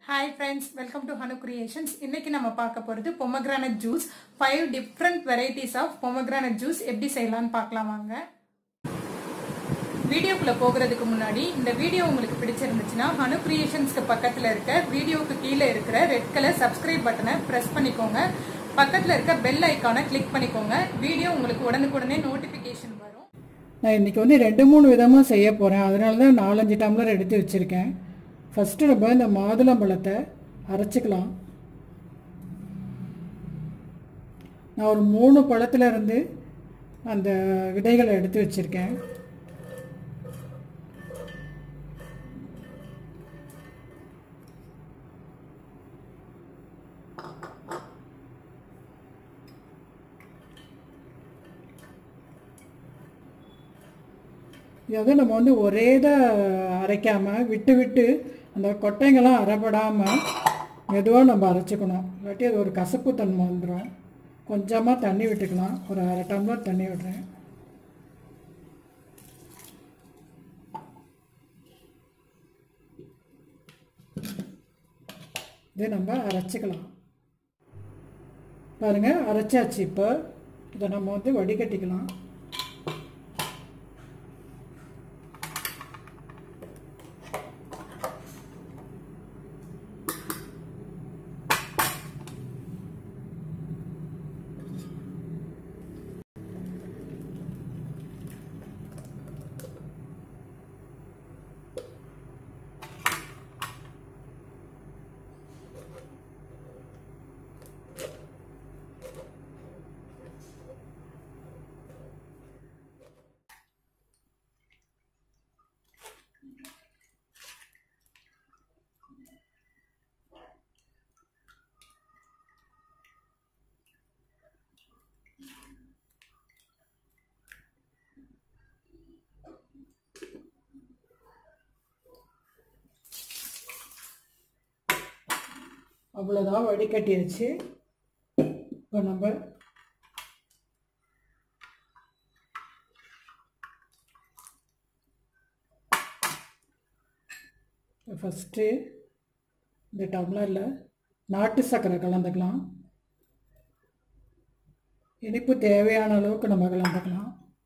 hi friends welcome to Hanu creations இன்னைக்கு நம்ம பார்க்க போகிறது pomegranate juice five different varieties of pomegranate juice எப்படி செய்யலாம்னு பார்க்கலாம் வாங்க வீடியோக்குள்ள போகிறதுக்கு முன்னாடி இந்த வீடியோ உங்களுக்கு பிடிச்சிருந்துச்சுன்னா ஹனு கிரியேஷன்ஸ்க்கு பக்கத்தில் இருக்க வீடியோக்கு கீழே இருக்கிற ரெட் கலர் சப்ஸ்கிரைப் பட்டனை ப்ரெஸ் பண்ணிக்கோங்க பக்கத்தில் இருக்க பெல் ஐக்கானை கிளிக் பண்ணிக்கோங்க வீடியோ உங்களுக்கு உடனுக்குடனே நோட்டிஃபிகேஷன் வரும் நான் இன்றைக்கி வந்து ரெண்டு மூணு விதமாக செய்ய போகிறேன் அதனால தான் நாலஞ்சு டம்ளர் எடுத்து வச்சுருக்கேன் ஃபஸ்ட்டு நம்ம இந்த மாதுளம்பழத்தை அரைச்சிக்கலாம் நான் ஒரு மூணு பழத்துல இருந்து அந்த விதைகளை எடுத்து வச்சுருக்கேன் இது வந்து நம்ம வந்து ஒரே இதாக அரைக்காமல் விட்டு விட்டு அந்த கொட்டைங்கெல்லாம் அரைப்படாமல் மெதுவாக நம்ம அரைச்சிக்கணும் இல்லாட்டி அது ஒரு கசப்பு தன்மை வந்துடும் கொஞ்சமாக தண்ணி விட்டுக்கலாம் ஒரு அரை டம்ளர் தண்ணி விடுறேன் இதை நம்ம அரைச்சிக்கலாம் பாருங்கள் அரைச்சாச்சு இப்போ இதை நம்ம வந்து வடிகட்டிக்கலாம் அவ்வளோதான் வடிகட்டியாச்சு இப்போ நம்ம ஃபஸ்ட்டு இந்த டம்ளரில் நாட்டு சர்க்கரை கலந்துக்கலாம் இனிப்பு தேவையான அளவுக்கு நம்ம கலந்துக்கலாம்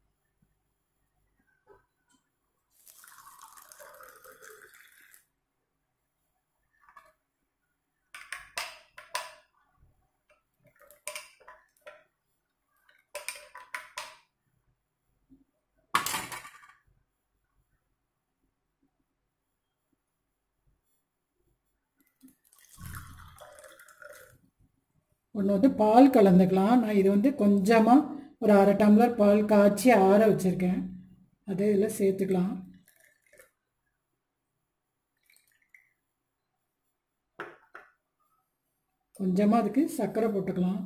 ஒன்று வந்து பால் கலந்துக்கலாம் நான் இது வந்து கொஞ்சமாக ஒரு அரை டம்ளர் பால் காய்ச்சி ஆற வச்சுருக்கேன் அதை இதில் சேர்த்துக்கலாம் கொஞ்சமாக அதுக்கு சர்க்கரை போட்டுக்கலாம்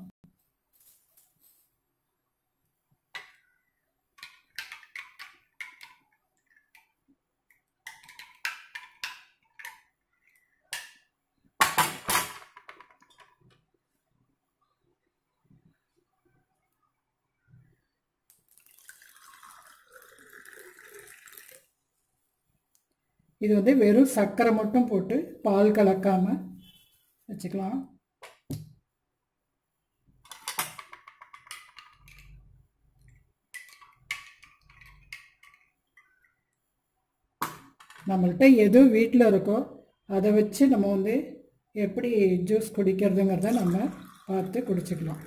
இது வந்து வெறும் சர்க்கரை மட்டும் போட்டு பால் கலக்காமல் வச்சுக்கலாம் நம்மள்கிட்ட எது வீட்டில் இருக்கோ அதை வச்சு நம்ம வந்து எப்படி ஜூஸ் குடிக்கிறதுங்கிறத நம்ம பார்த்து குடிச்சிக்கலாம்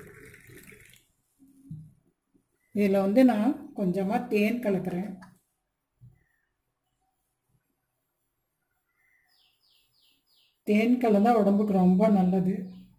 இதில் வந்து நான் கொஞ்சமாக தேன் கலக்கிறேன் தேன் கலந்தால் உடம்புக்கு ரொம்ப நல்லது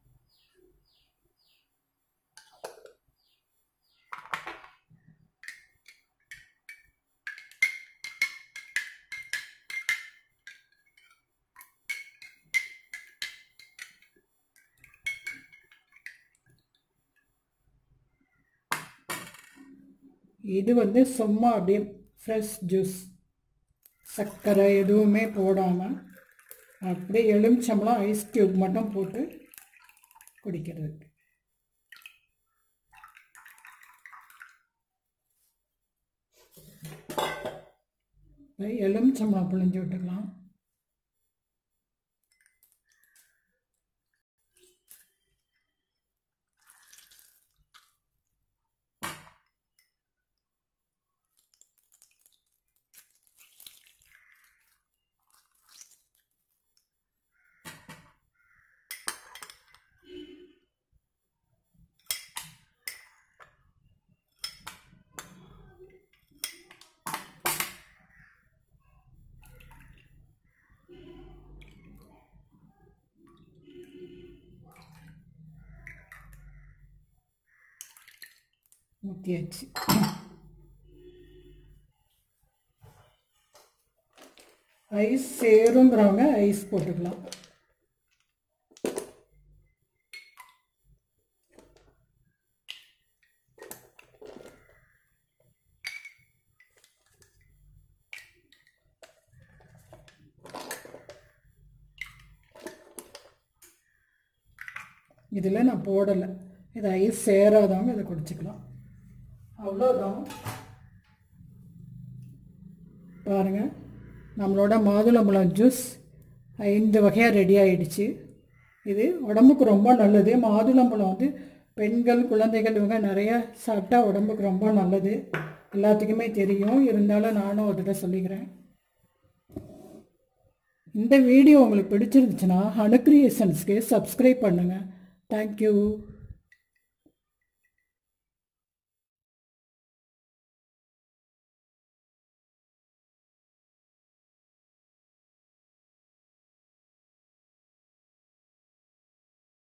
இது வந்து சும்மா அப்படியே ஃப்ரெஷ் ஜூஸ் சர்க்கரை எதுவுமே போடாமல் அப்படியே எலுமிச்சம்பழம் ஐஸ் க்யூப் மட்டும் போட்டு குடிக்கிறதுக்கு எலுமிச்சம்பழம் புழிஞ்சு விட்டுக்கலாம் ஊற்றியாச்சு ஐஸ் சேருங்கிறவங்க ஐஸ் போட்டுக்கலாம் இதில் நான் போடலை இது ஐஸ் சேராதவங்க இதை குடிச்சிக்கலாம் அவ்வளோதான் பாருங்கள் நம்மளோட மாதுளம்பழம் ஜூஸ் ஐந்து வகையாக ரெடி ஆயிடுச்சு இது உடம்புக்கு ரொம்ப நல்லது மாதுளம்பழம் வந்து பெண்கள் குழந்தைகள் இவங்க நிறைய சாப்பிட்டா உடம்புக்கு ரொம்ப நல்லது எல்லாத்துக்குமே தெரியும் இருந்தாலும் நானும் ஒரு சொல்லிக்கிறேன் இந்த வீடியோ உங்களுக்கு பிடிச்சிருந்துச்சுன்னா ஹனு கிரியேஷன்ஸ்க்கு சப்ஸ்கிரைப் பண்ணுங்கள் தேங்க்யூ